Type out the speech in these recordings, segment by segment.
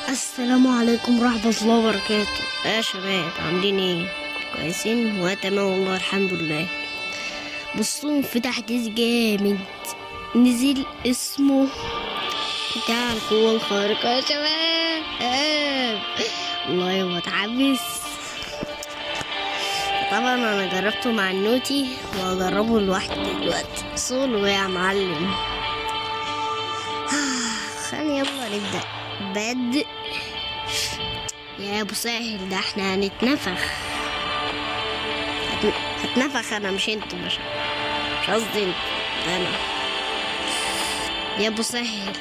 السلام عليكم ورحمة الله وبركاته يا شباب عاملين ايه كويسين وانا تمام والله الحمد لله بصوا في تحديث جامد نزل اسمه بتاع القوة الخارقة يا شباب والله متحمس طبعا انا جربته مع النوتي وهجربه لوحدي دلوقتي سولو يا معلم خلينا يلا نبدأ بدء يا ابو ساهل ده احنا هنتنفخ هت- هتنفخ انا مش انت مش مش قصدي انت ده انا يا ابو ساهل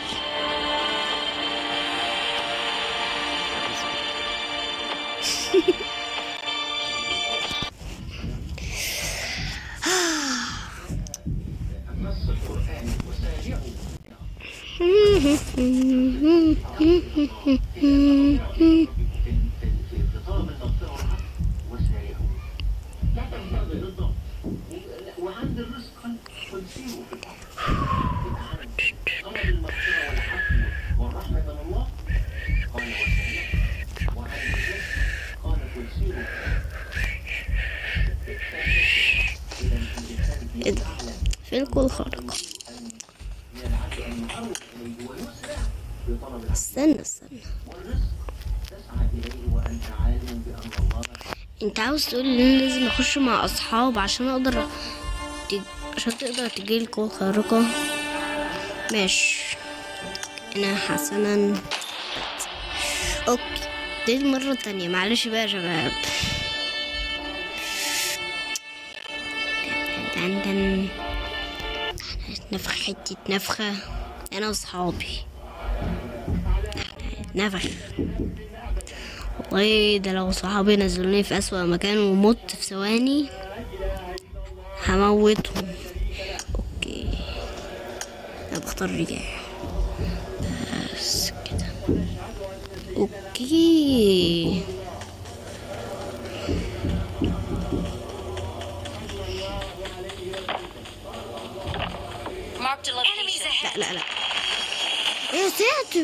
طلب المغفرة وسارعوا لا تنتظر الضبط وعند الرزق فانسيروا في الأرض طلب المغفرة والعفو والرحمة من الله قال وسارعوا وعند الرزق قال فانسيروا إذا الإنسان إيه ده؟ يعلم فين القوة الخارقة من العبد أن يقرب إليه ويسرع في طلب العفو استنى استنى والرزق تسعى إليه وأنت عالم بأن الله انت عاوز تقول ان انا لازم اخش مع اصحاب عشان اقدر تج... عشان تقدر تجيلي القوة الخارقة ماشي انا حسنا اوكي دي المرة التانية معلش بقى يا شباب دن دن نفخ حتة نفخة انا واصحابي نفخ والله ده لو صحابي نزلوني في أسوأ مكان ومت في ثواني هموتهم اوكي انا بختار رجاع بس كده اوكي Marked a location. لا لا لا يا ساتر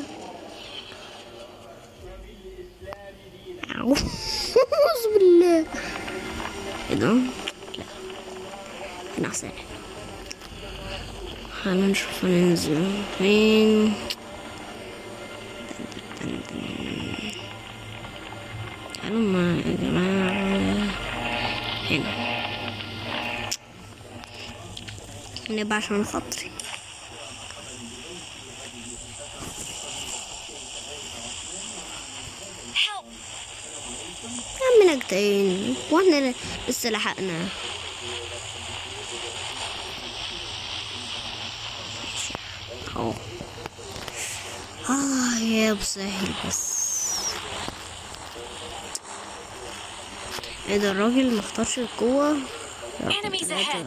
أعوذ بالله ايه ده؟ لا انا احسن خلينا نشوف هننزل فين تعالوا ما يا جماعة هنا نبقى عشان خاطري Help! عم نجتين واحنا لسه لحقنا اهو اه يا ابو سهل بس ايه ده الراجل مختارش القوة يا رب Enemies تلاتة. ahead.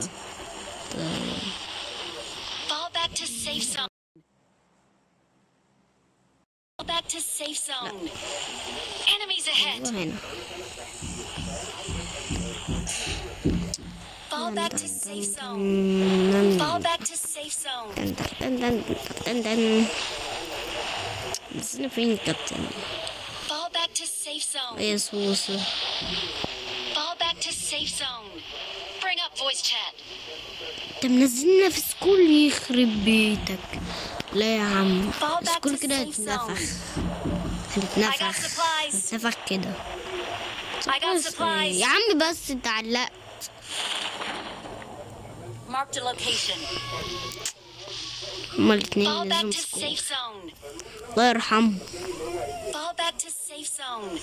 Fall back to safe zone. Fall back to safe zone. Enemies ahead. هنا Fall back to safe zone. دن Fall back to safe zone. دن دن دن دن دن بس انا فين الكابتن Fall back to safe zone. يا سوسو Fall back to safe zone. Bring up voice chat. انت منزلنا في سكول يخرب بيتك لا يا عم Fall back سكول to كده safe هتنفخ I got هنتنفخ supplies. هنتنفخ كده I got بس supplies. يا عم بس انت علقت Marked a location. هما الاتنين Fall back لازم to سكول safe zone. الله يرحمه Fall back to safe zone.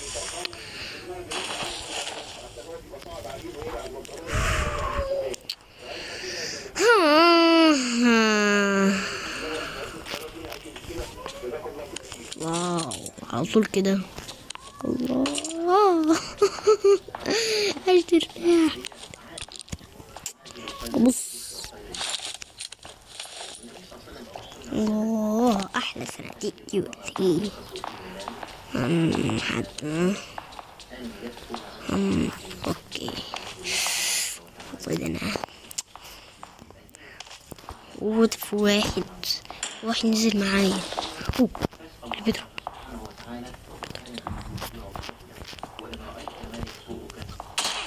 واو على طول كده الله عايز ترتاح بص الله احلى صناديق دي ولا ايه حد أم، اوكي والله ده انا وقف واحد واحد نزل معايا اوه اللي بيضرب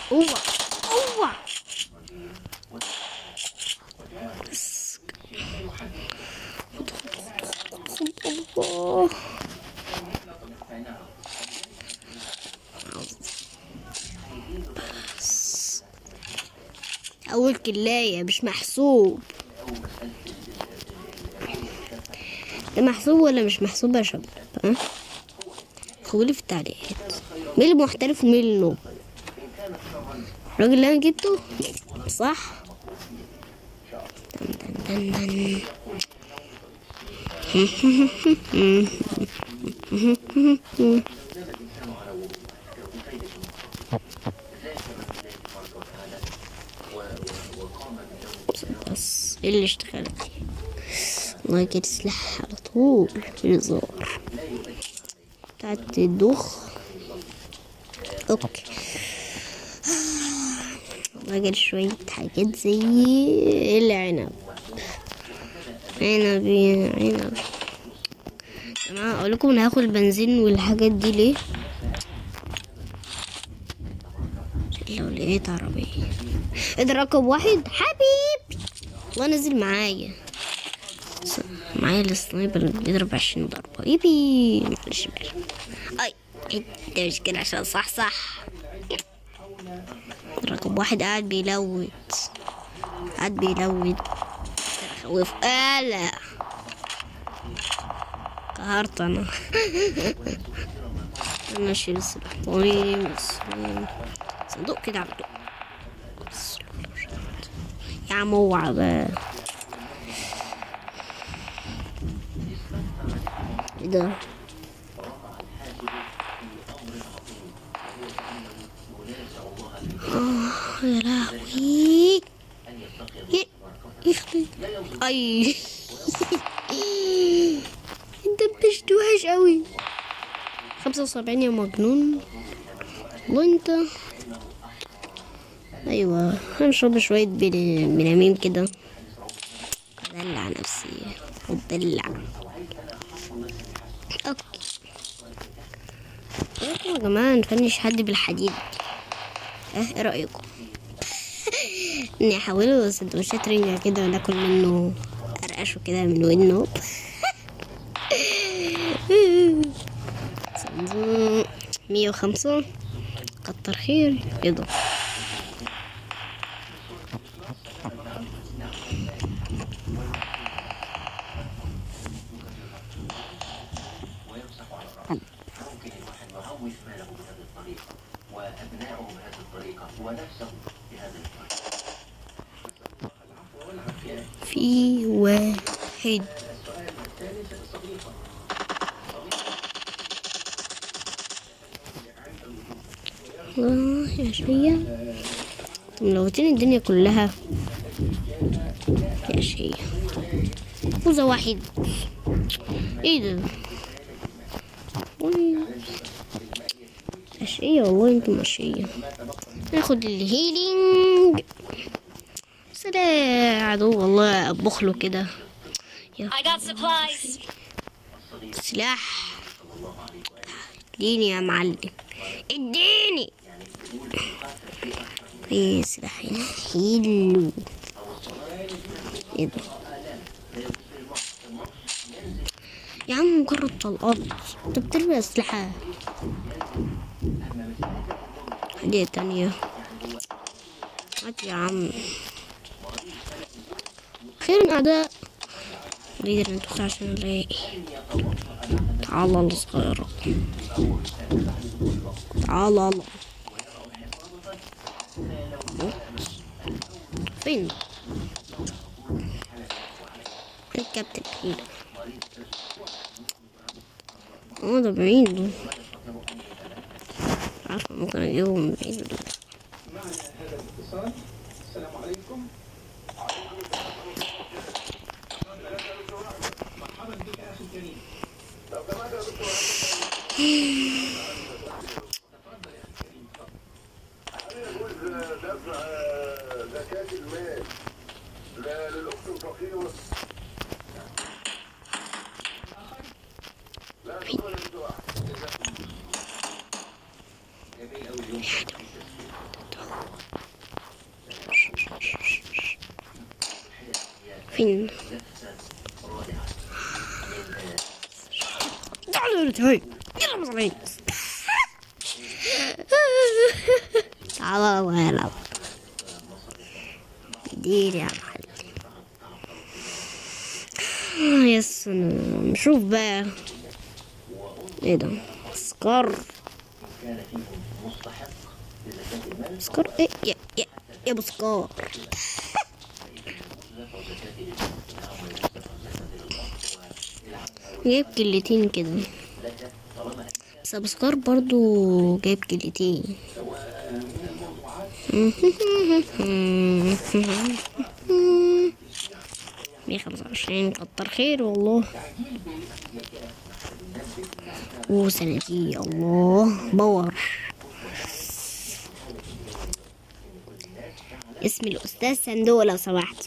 اوعى اوعى بس الله بس. أول كلاية مش محسوب ده محسوب ولا مش محسوب يا شباب ها قولي في التعليقات مين المحترف ومين النوب الراجل اللي انا جبته صح دن دن دن دن. بس ايه اللي اشتغلت والله كده سلاح على طول هزار بتاعت الدخ اوكي والله شوية حاجات زي العنب عنب عنب جماعة اقول لكم انا هاخد البنزين والحاجات دي ليه لو لقيت عربية ايه ده رقم واحد حبيبي الله نزل معايا س- معايا السنايبر اللي بيضرب عشرين ضربة يبي معلش معلش. اي انت مش كده عشان صح صح رقم واحد قاعد بيلوت قاعد بيلوت خوف آلا قهرت انا انا اشيل السلاح طويل صندوق كده على طول يا عم اوعى بقى ايه ده آه يا لهوي ي- يخلي اي انت بتشتي وحش قوي خمسة وسبعين يا مجنون والله انت ايوه هنشرب شوية بن- بنامين كده ادلع نفسي اتدلع اوكي ايه يا جماعة نفنش حد بالحديد اه ايه رأيكم اني احوله سندوتشات رنجة كده وناكل منه ارقشه كده من ودنه صندوق مية وخمسة كتر خير ايه ده ممكن الواحد يروج ماله بهذه الطريقة وأبنائه بهذه الطريقة ونفسه بهذه الطريقة في واحد الله يا شيا ملوتين الدنيا كلها يا شيا فوزة واحد ايه ده وي. أشقية والله انتم أشقية ناخد الهيلينج سلام عدو والله أطبخ له كده يا I got supplies. سلاح اديني يا معلم اديني في سلاح هنا حلو ايه ده يا عم مجرد طلقات انت بترمي اسلحة هدية تانية هات يا عم خير اعداء اريد ان ادخل عشان الاقي تعالى الصغيرة تعالى الله فين الكابتن هنا اه ده بعيد ده عارفة ممكن اجيبه من بعيد ولا لا. دفع زكاة المال لا للأخت الفقيرة لا تقول الدعاء جميل أوي اليوم فين تعالوا تعالوا يلا مصريين تعالوا الله يلعب دير يا محل يس نشوف بقى ايه ده سكر كان فيهم مستحق لزكاة المال سكر ايه يا يا يا ابو سكر زكاة وزكاة للنعم وزكاة وزكاة للأرض جايب كلتين كده لك طالما بس ابو سكر برضو جايب كلتين مية خمسة وعشرين كتر خير والله وسنتي الله باور اسم الأستاذ صندوق لو سمحت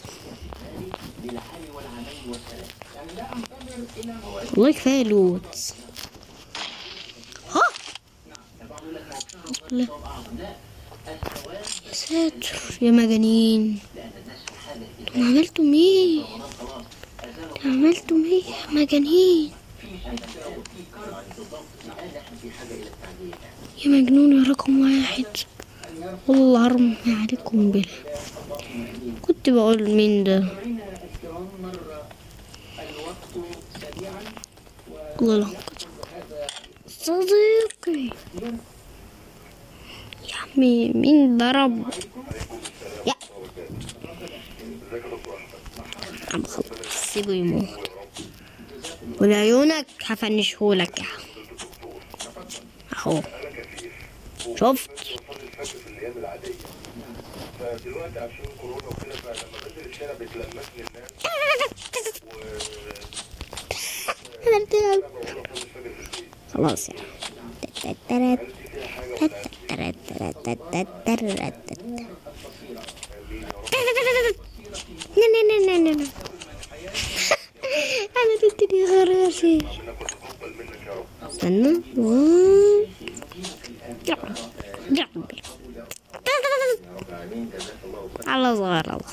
والله كفاية لوت ها لا. يا ساتر يا مجانين انتوا عملتم ايه عملتم ايه يا مجانين يا مجنون يا رقم واحد والله هرمي عليكم بالله كنت بقول مين ده الله لا صديقي يا عمي مين ضرب يا عم خلاص سيبه يموت ولعيونك هفنشهولك يا عم. اهو شفت الفجر في الايام العاديه فدلوقتي عشان كورونا وكده فلما بنزل الشارع بتلمسني الناس و انا بتلعب بقول اصلي الفجر في البيت خلاص يا عم. تتترت. تتترت. لا لا لا لا لا انا تديني غراشي استنى على صغار الله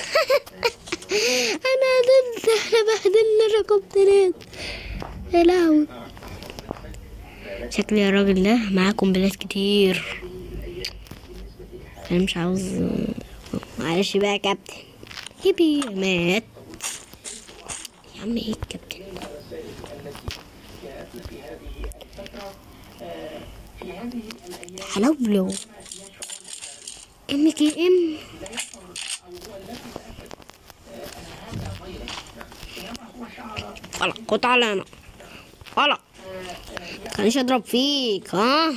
انا ضد احنا بهدلنا رقم ثلاثة يا لهوي شكلي يا راجل ده معاه قنبلات كتير انا مش عاوز معلش بقى يا كابتن يبي مات يا عم ايه الكابتن حلولو ام كي ام غلط خد على انا غلط كانش اضرب فيك ها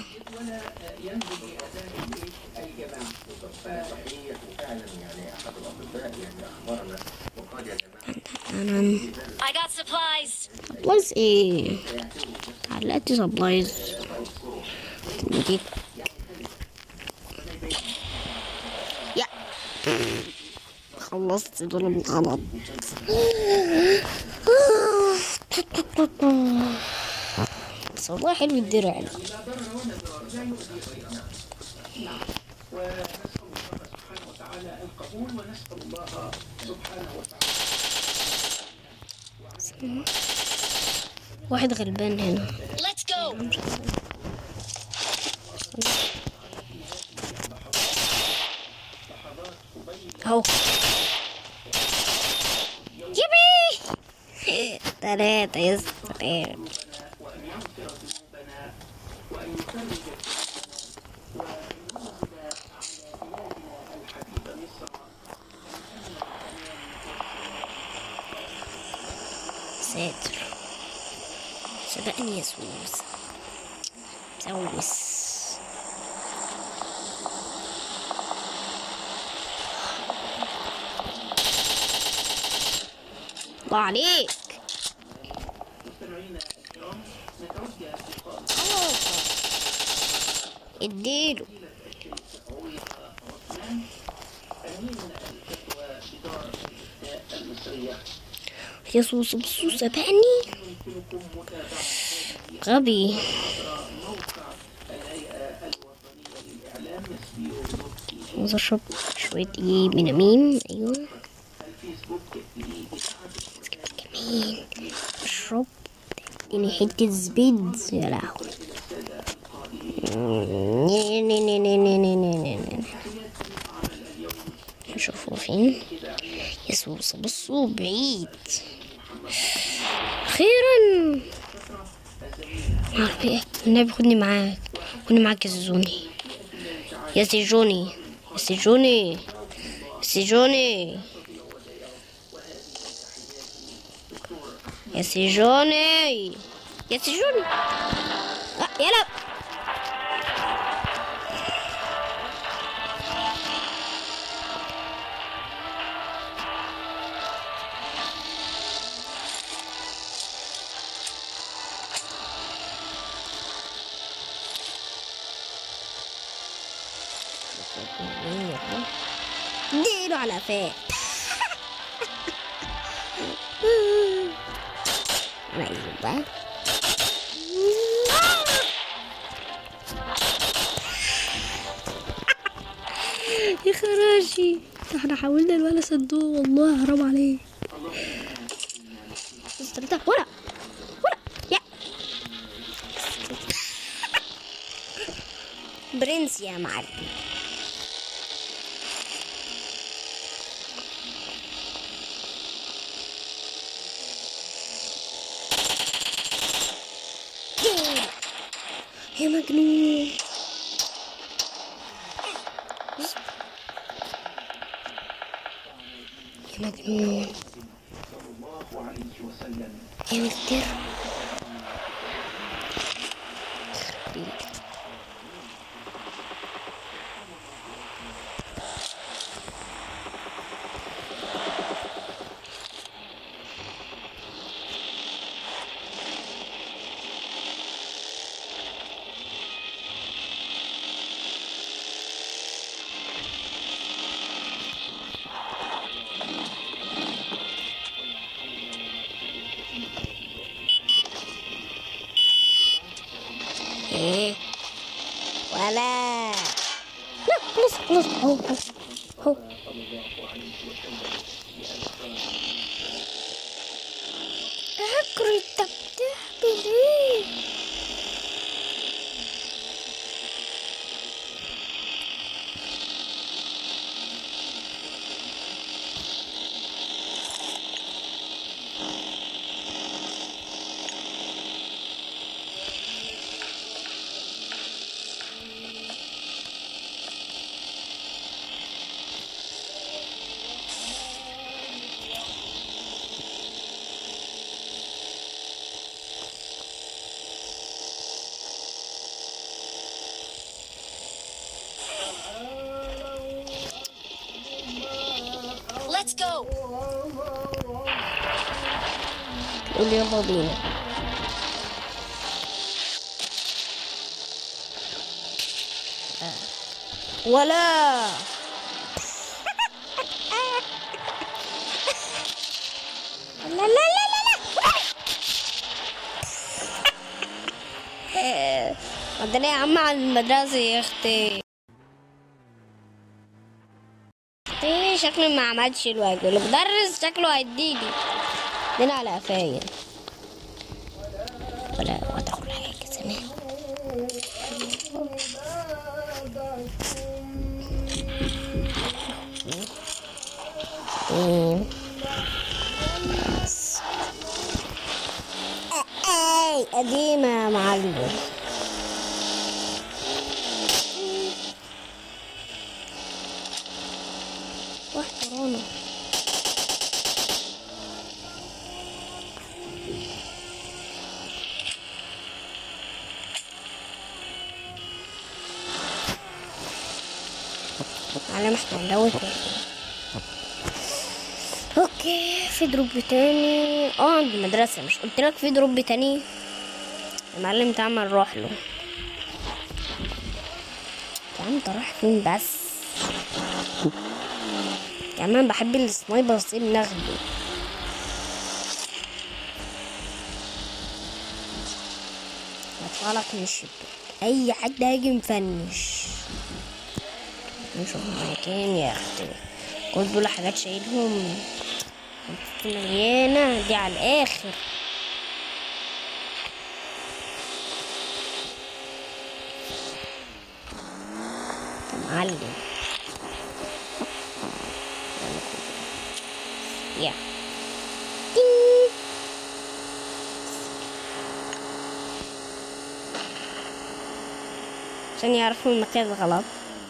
انا I got supplies. سبلايز ايه علقت سبلايز نجيب يا خلصت دول غلط بس والله حلو الدرع ده. واحد غلبان هنا Let's go. اهو يبي تلاتة يس تلاتة ساتر سبقني يا سوس سوس الله عليك اديله يا صوص بصوص سبقني غبي عاوز اشرب شوية ايه بنامين ايوه كمان اشرب اديني حتة زبيد يا لهوي ني- ني- ني- ني- ني- ني- ني- ني- ني. نشوفه فين يسوس بصوا بعيد اخيرا عارف ايه النبي خدني معاك خدني معاك يا زيزوني يا سيجوني يا سيجوني سيجوني يا سيجوني يا سيجوني آه يلا اديله على فات ايوه يا خراشي احنا حاولنا الولا صندوق والله حرام عليك استرتاح ولا ولا يا برنس يا معلم يا مجنون يا مجنون يا مستر ايه ولا لا خلص خلص هو هو هو اكري انت بتعمل ايه Let's go. تقول يلا بينا آه. ولا لا لا لا لا لا عندنا يا عم على المدرسة يا اختي اختي شكله ما عملش الواجب المدرس شكله هيديني دينا على قفايا ولا وتاخد حاجة زمان إيه. بس. اي قديمة يا معلم واحد ورانا على احنا ندوت اوكي في دروب تاني اه عند المدرسة مش قلت لك في دروب تاني المعلم تعمل نروح له يا عم انت رايح فين بس يا عم انا بحب السنايبر سيب ناخده هطلع لك من الشباك اي حد هيجي مفنش نشوف مكان يا اختي كل دول حاجات شايلهم مليانة دي على الآخر معلم يا دين. عشان يعرفوا المكان غلط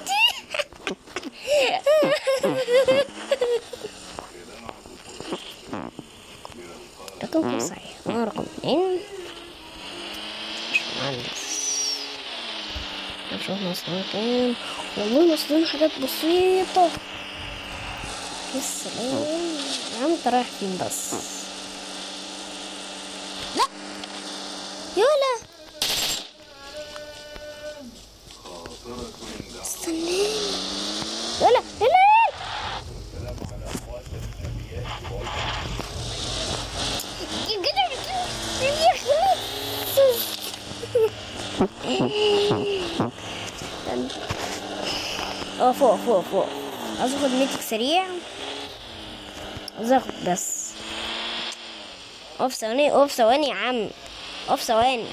رقمكم صحيح ما رقم اثنين باشمهندس نشوف نصلين كام والله نصلين حاجات بسيطة يا سلام يا عم انت رايح فين بس لا يولا استنى يولا يولا اه فوق فوق فوق عاوز اخد ميتك سريع عاوز اخد بس اوف ثواني اوف ثواني يا عم اوف ثواني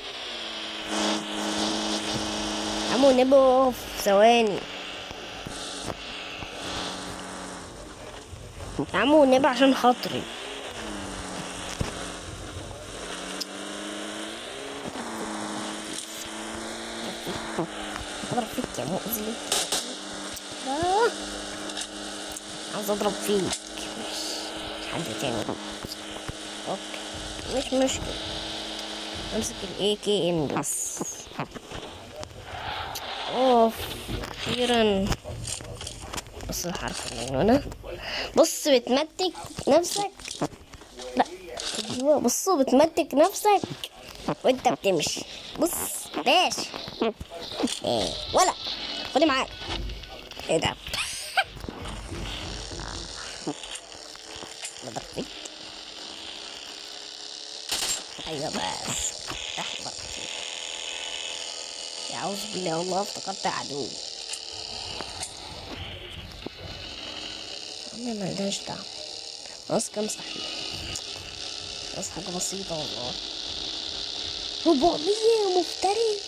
عمو نبو اوف ثواني يا عمو نبو عشان خاطري اضرب فيك يا مؤذي آه. عاوز اضرب فيك مش حد تاني اوكي مش مشكلة امسك الاي كي ام بس اوف اخيرا بص الحرف اللي هنا بص بتمتك نفسك لا أيوة، بصوا بتمتك نفسك وانت بتمشي بص ماشي ايه ولا خدي معاك ايه ده بضربك ايوه بس احبط اعوذ بالله والله افتكرت عدو انا ملناش دعوه ناقص كام صحيح ناقص حاجه بسيطه والله 400 مفتري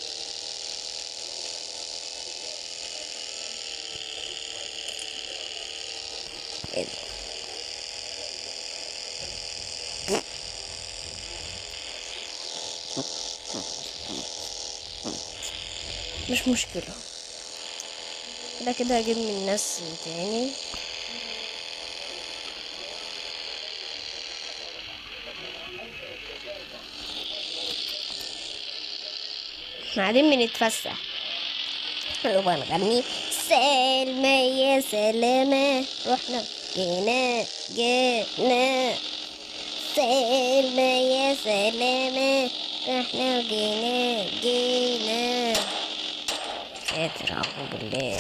ايه ده مش مشكلة كده كده هجيب من الناس تاني بعدين بنتفسح نبقى نغني سلمى يا سلامة رحنا جينا جينا سلمى يا سلامة رحنا جينا جينا ساتر أعوذ بالله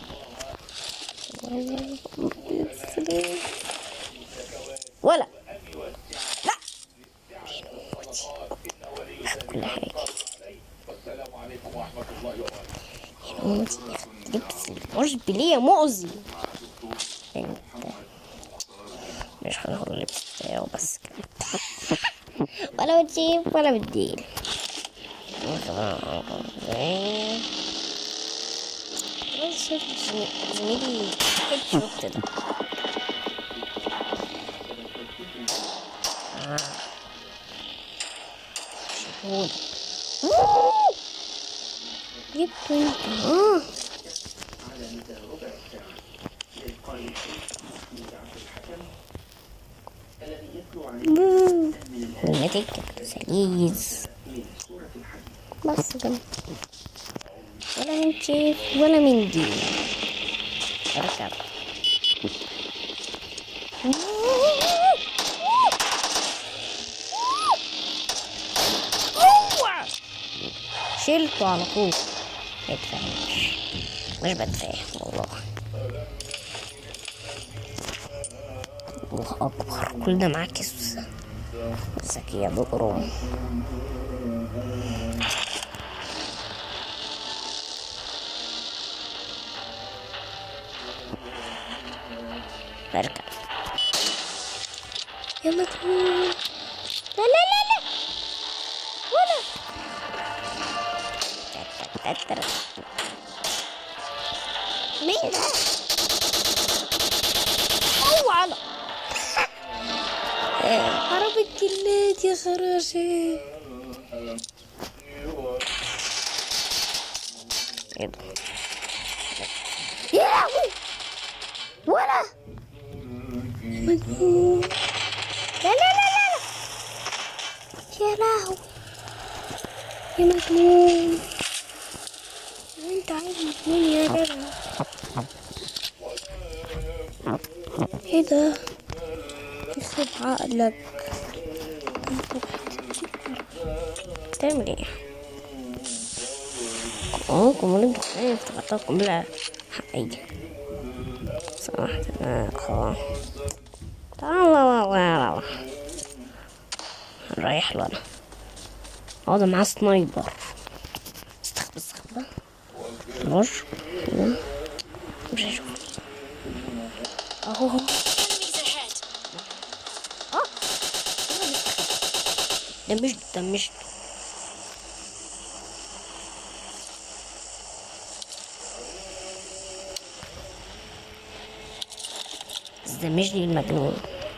ولا لا كل حاجة موتي لبس العشب ليه مؤذي انت مش هناخد اللبس بتاعه بس كده ولا بتجيب ولا بتديل زميلي هيد شوت ده آه. شهود جبت انت اه كلمتك سليز بس كده ولا من شيف ولا من دي اركب شلته على طول ما يتفهمش مش بتفاهم والله الله أكبر كل ده معاكس ذكية بقرون بركب يا مجنون لا لا لا لا ولا مين ده؟ اوعى حرام الجلاد يا خراشي ايه ده؟ يا لهوي ولا مجنون لا لا لا لا لا يا لهوي يا مجنون انت عايز مجنون يا جدع ايه ده يخرب عقلك تعمل ايه اه قنبلة دخان افتكرتها قنبلة حقيقية صراحة انا خلاص تعال تعال رايح له انا اه ده معاه سنايبر استخبى استخبى خلاص كده. مش هيشوف اهو Enemies ahead. دمجت دمجت بس دمجني المجنون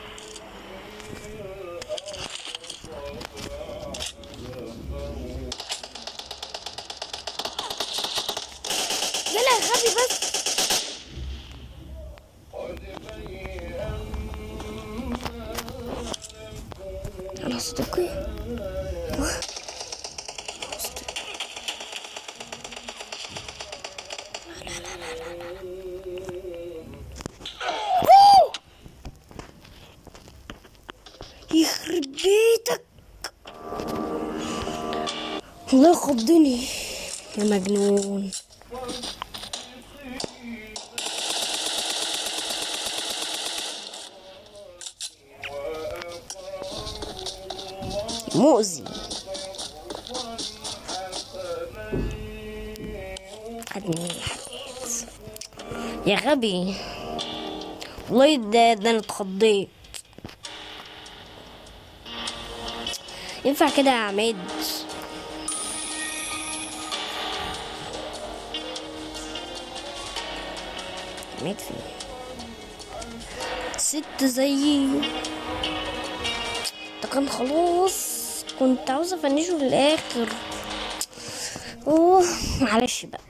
لا لا غبي بس انا صدقي يخرب بيتك الله يخضني يا مجنون مؤذي خدني الحديث يا غبي والله ده ده انا اتخضيت ينفع كده يا عماد عماد فين ست زيي ده كان خلاص كنت عاوزة افنشه للاخر اوه معلش بقى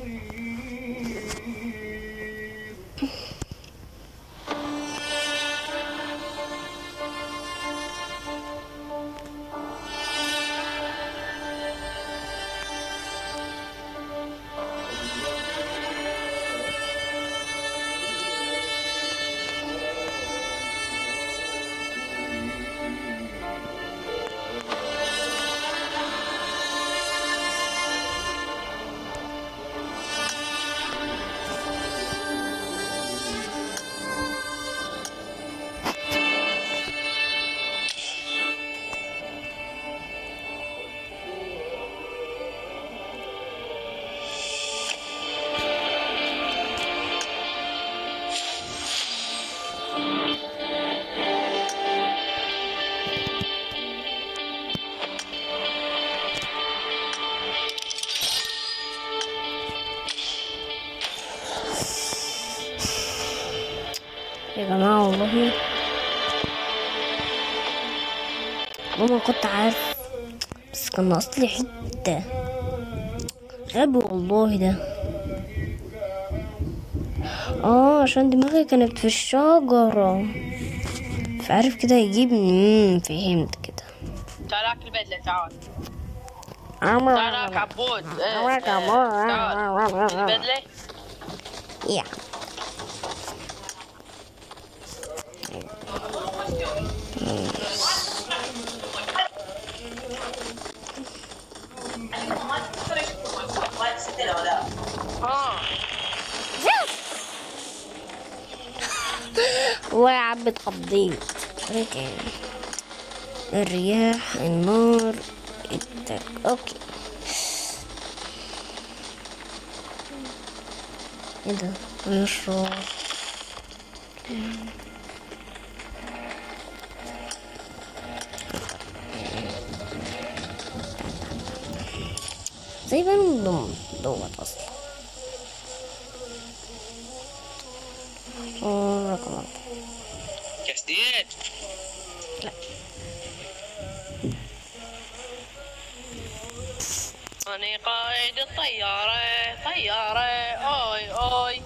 يا جماعة والله والله ما كنت عارف بس كان ناقص لي حتة غبي والله ده اه عشان دماغي كانت في الشجرة فعارف كده يجيبني مم، فهمت كده تعالك البدلة تعال عمر تعالك عبود إيه، عمرك إيه، عبود. تعال. البدلة يا اه والله يا عم اتخضيت اوكي الرياح النار التك اوكي ايه ده ويشرب زي بنو ضم دوت اصلا آه، رقم أربعة. كاستين أنا قائد الطيارة طيارة أوي أوي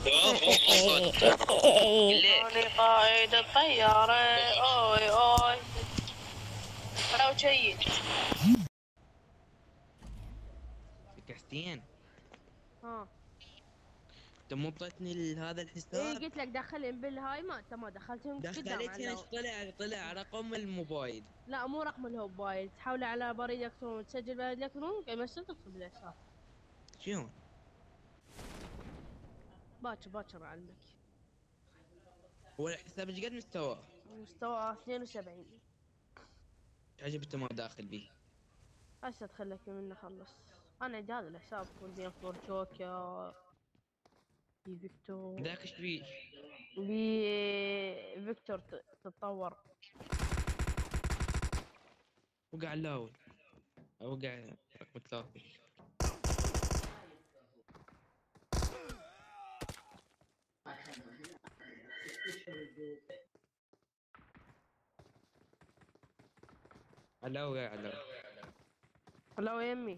أنا قائد الطيارة أوي أوي لو شيء كاستين ها انت مو بطيتني هذا ايه الحساب قلت لك دخلهم بالهاي ما انت ما دخلتهم قدام دخلتني على ايش طلع طلع رقم الموبايل لا مو رقم الموبايل تحول على بريد الكتروني تسجل بريد الكتروني كما تدخل بالحساب شلون؟ باكر باكر اعلمك هو الحساب ايش قد مستوى؟ مستوى 72 ايش عجبته ما داخل بيه؟ هسه تخلك منه خلص انا عندي هذا الحساب ودي فور جوكر في فيكتور ذاك ايش فيه؟ في فيكتور ت- تتطور وقع الاول وقع رقم ثلاثة على وقع على لو يمي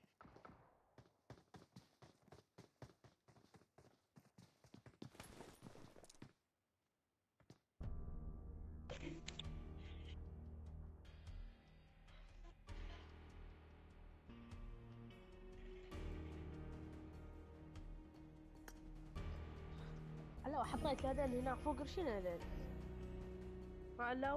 هلا حطيت هذا اللي هناك فوق شنو هذا مع اللاوي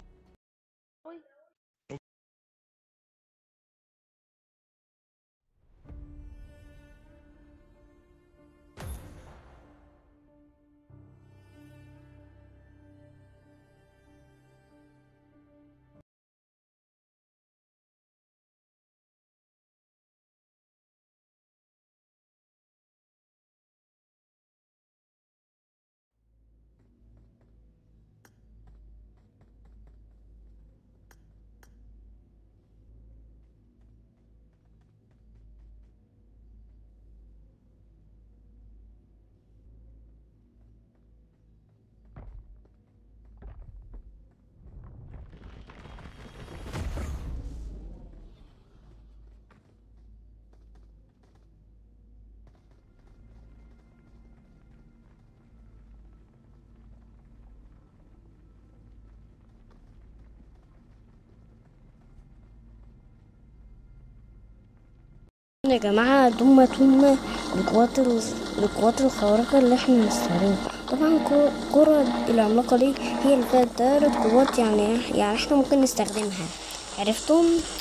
يا جماعة دمت هم القوات ال- القوات الخارقة اللي احنا بنستخدمها طبعا كو- كرة العملاقة دي هي اللي فيها تلات قوات يعني يعني احنا ممكن نستخدمها عرفتم؟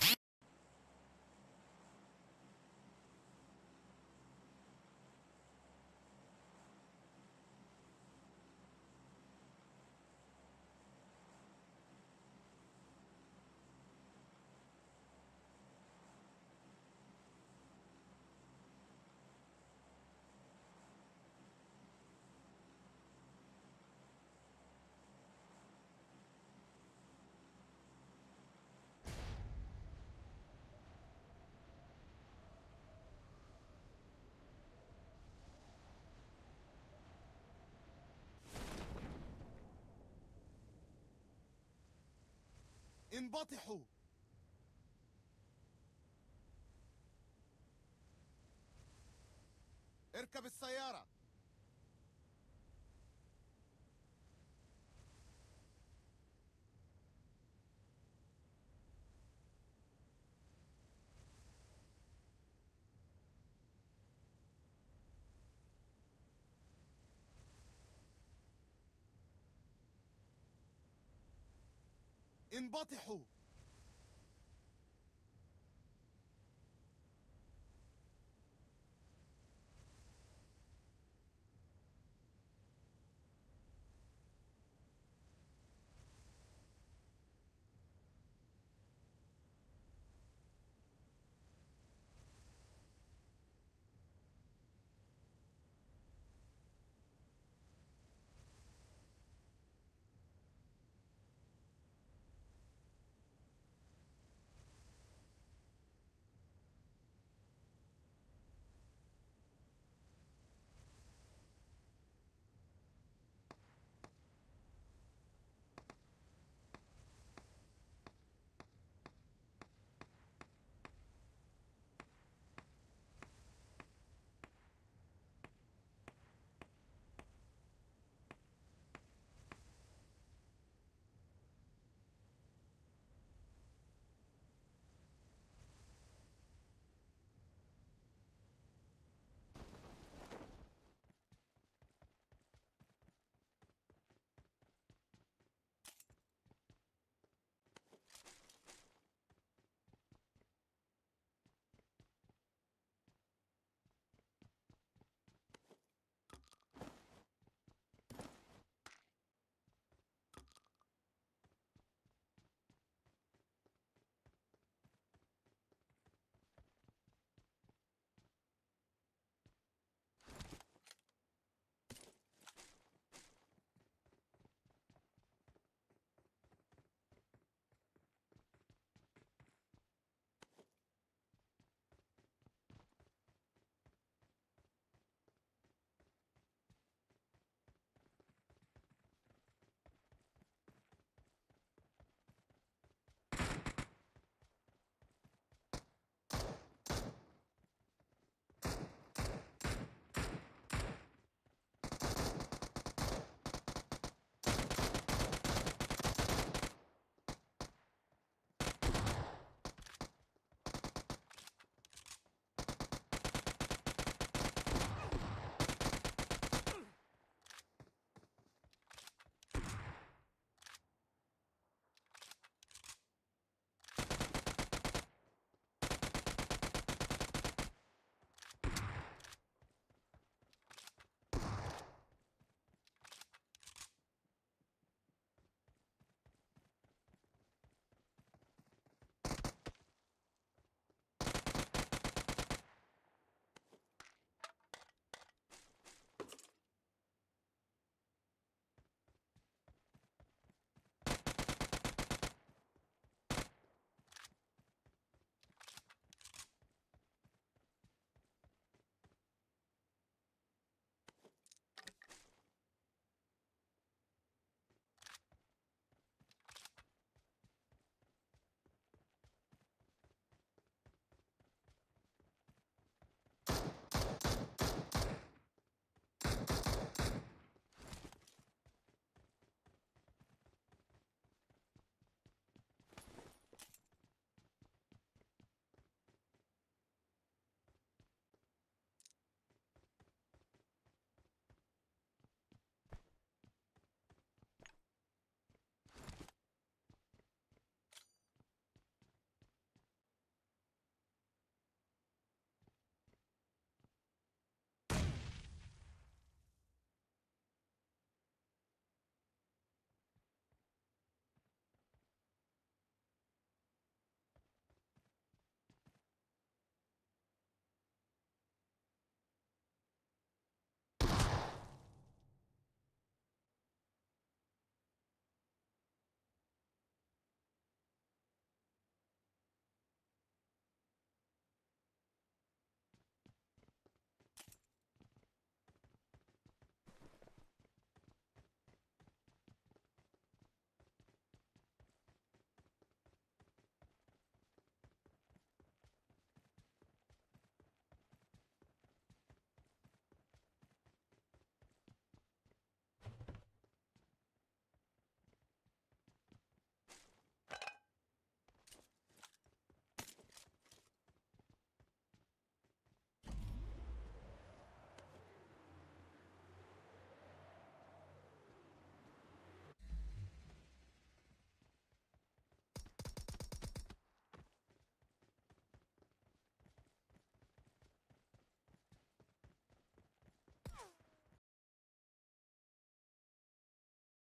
انبطحوا اركب السيارة انبطحوا